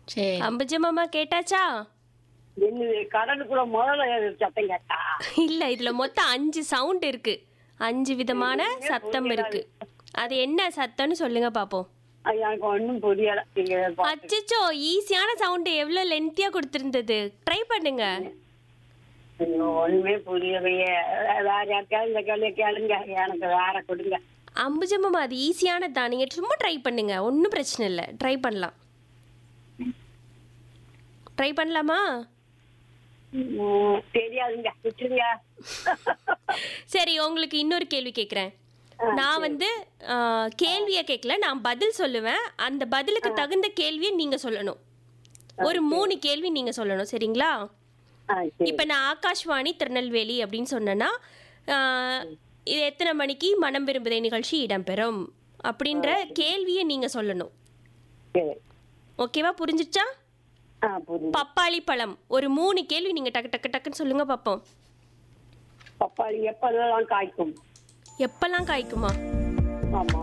சரி அம்புஜமாமா கேட்டாச்சா என்னது கடலுக்குள்ள முதல்ல சத்தம் கேட்டா இல்ல இதுல மொத்தம் அஞ்சு சவுண்ட் இருக்கு அஞ்சு விதமான சத்தம் இருக்கு அது என்ன சத்தம்னு சொல்லுங்க பாப்போம் அது எனக்கு ஒன்றும் புரியல நீங்க பா- அச்சச்சோ ஈஸியான சவுண்ட் எவ்வளவு லென்த்தியா கொடுத்திருந்தது ட்ரை பண்ணுங்க ஐயோ, ஒண்ணுமே புரியலையே வேற யாருக்காவது இந்த கேள்வி கேளுங்க எனக்கு வேற கொடுங்க அம்புஜமாமா அது ஈஸியானது தான் நீங்க சும்மா ட்ரை பண்ணுங்க ஒன்றும் பிரச்சனை இல்லை ட்ரை பண்ணலாம் ட்ரை பண்ணலாமா ம், தெரியாதுங்க விட்டுருங்க சரி உங்களுக்கு இன்னொரு கேள்வி கேட்குறேன் நான் வந்து கேள்வியை கேட்கல நான் பதில் சொல்லுவேன் அந்த பதிலுக்கு தகுந்த கேள்வியை நீங்க சொல்லணும் ஒரு மூணு கேள்வி நீங்க சொல்லணும் சரிங்களா ஆ, சரி. இப்போ நான் ஆகாஷ்வாணி திருநெல்வேலி அப்படின்னு சொன்னேன்னா ஆஹ், இது எத்தனை மணிக்கு மனம் விரும்புதே நிகழ்ச்சி இடம்பெறும் அப்படின்ற கேள்வியை நீங்க சொல்லணும் சரி ஓகேவா புரிஞ்சிச்சா ஆ புரியுது பப்பாளி பழம் ஒரு மூணு கேள்வி நீங்க டக்கு டக்கு டக்குன்னு சொல்லுங்க பார்ப்போம் பப்பாளி எப்பெல்லாம் காய்க்கும் எப்பெல்லாம் காய்க்குமா ஆமா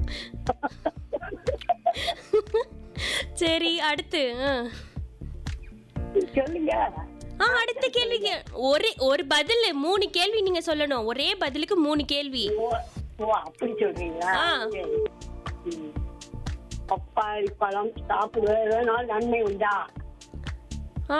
சரி அடுத்து ஆ. சொல்லுங்க ஆ அடுத்த கேள்விக்கு ஒரே ஒரு பதில் மூணு கேள்வி நீங்க சொல்லணும் ஒரே பதிலுக்கு மூணு கேள்வி ஓ ஓ அப்படி சொல்றீங்களா ஆ. சரி. ம். பப்பாளி பழம் சாப்பிடுவதனால் நன்மை உண்டா ஆ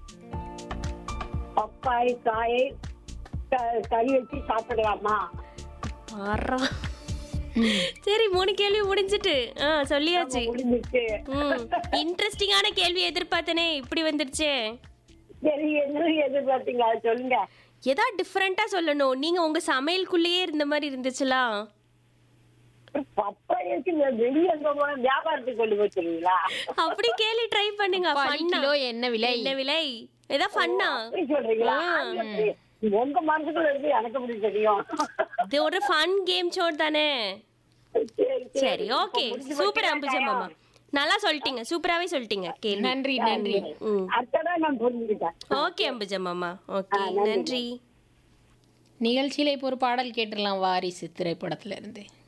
பப்பாளி காயை க- கறி வச்சு சாப்பிடலாமா ஆறா. சரி மூணு கேள்வி முடிஞ்சிட்டு ஆ சொல்லியாச்சு முடிஞ்சிச்சு ம் இன்ட்ரெஸ்டிங்கான கேள்வி எதிர்பார்த்தனே இப்படி வந்துருச்சே சரி என்ன எதிர்பார்த்தீங்க அதை சொல்லுங்க ஏதா டிஃப்ரெண்டா சொல்லணும் நீங்க உங்க சமையலுக்குள்ளேயே இருந்த மாதிரி இருந்துச்சுலாம் பப்பாளி வச்சு இந்த வெளியே எங்க போன வியாபாரத்துக்கு கொண்டு போச்சுருவீங்களா அப்படி கேள்வி ட்ரை பண்ணுங்க பப்பாளி ஃபன்னா கிலோ என்ன விலை என்ன விலை ஏதா ஃபன்னா அப்படி சொல்றீங்களா அது எப்படி? உங்க மனசுக்குள்ள இருக்கு எனக்கு எப்படி தெரியும் இது ஒரு ஃபன் கேம் ஷோ தானே சரி சரி ஓகே சூப்பர் அம்புஜா மாமா நல்லா சொல்லிட்டீங்க சூப்பராவே சொல்லிட்டீங்க கேள்வி நன்றி நன்றி ம் அடுத்ததான் நான் புரிஞ்சுக்கிட்டேன் ஓகே அம்புஜா மாமா ஓகே நன்றி நிகழ்ச்சியில இப்போ ஒரு பாடல் கேட்டுடலாம் வாரிசு திரைப்படத்துல இருந்து